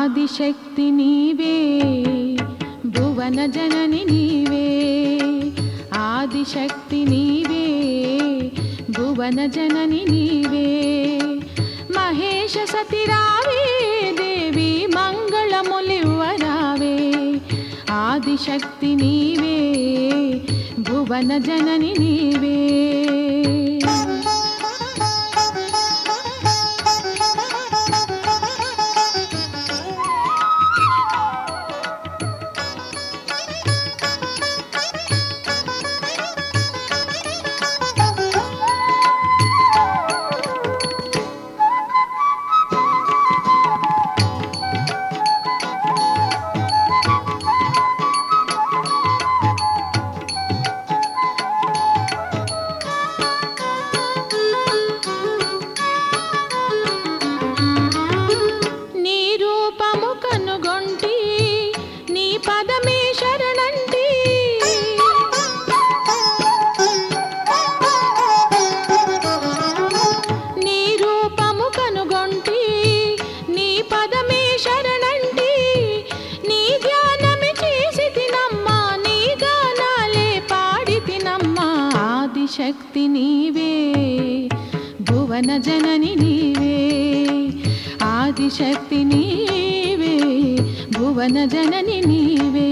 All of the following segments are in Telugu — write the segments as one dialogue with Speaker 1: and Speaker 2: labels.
Speaker 1: ఆదిశక్తి నీవే భువన జనని నీవే ఆదిశక్తి నీవే భువన జనని నీవే మహేష సతిరావే దేవి మంగళములివ్వరావే ఆదిశక్తి నీవే భువన జనని నీవే నీ రూపము కనుగొంటి నీ పదమే శరణంటి నీ రూపము కనుగొంటి నీ పదమే శరణంటి నీ ధ్యానమే చేసి తినమ్మా నీ గానాలే పాడి తినమ్మా ఆదిశక్తి నీవే భువన జనని నీవే ఆదిశక్తి నీవే భువన జనని నీవే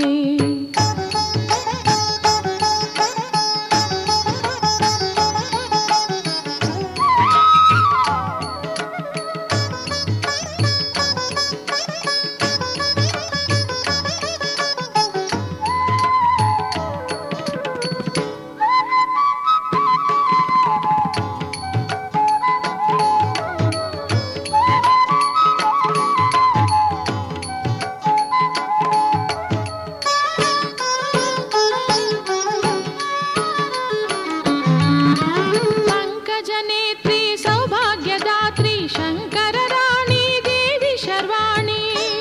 Speaker 1: పంకజనేత్రి సౌభాగ్యదాత్రి శంకర రాణి దేవి శర్వాణి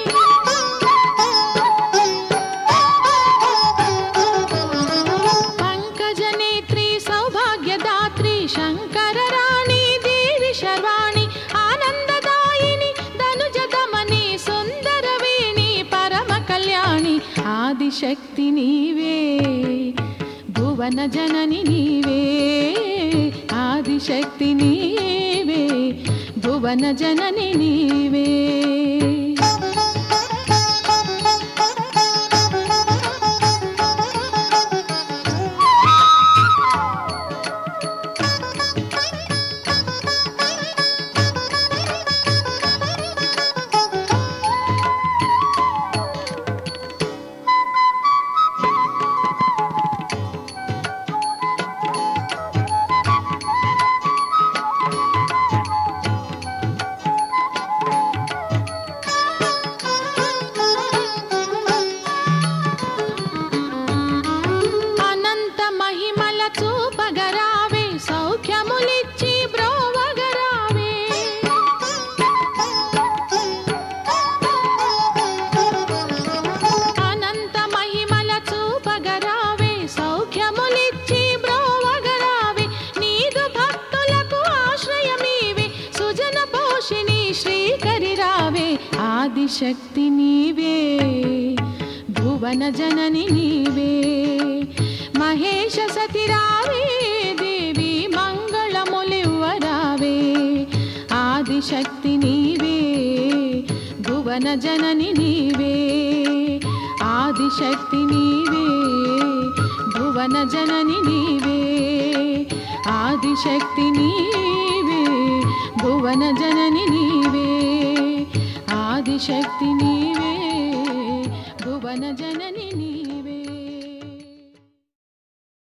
Speaker 1: పంకజనేత్రి సౌభాగ్యదాత్రి శంకర రాణి దేవి శర్వాణి ఆనందదాయిని ధనుజదమని సుందరవేణి పరమ కళ్యాణి ఆదిశక్తి నీవే భువన జనని నీవే ఆదిశక్తి నీవే భువన జనని నీవే అనంత మహిమల చూపగరావే సౌఖ్యములిచ్చి బ్రోవగరావే అనంత మహిమల చూపగరావే సౌఖ్యములిచ్చి బ్రోవగరావే నీదు భక్తులకు ఆశ్రయమీవే సుజన పోషిణి శ్రీకరి రావే ఆదిశక్తి నీవే భువన జనని నీవే మహేష సతిరావే దేవి మంగళములివ్వరావే ఆదిశక్తి నీవే భువన జనని నీవే ఆదిశక్తి నీవే భువన జనని నీవే ఆదిశక్తి నీవే భువన జనని నీవే ఆదిశక్తి నీవే భువన జనని నీవే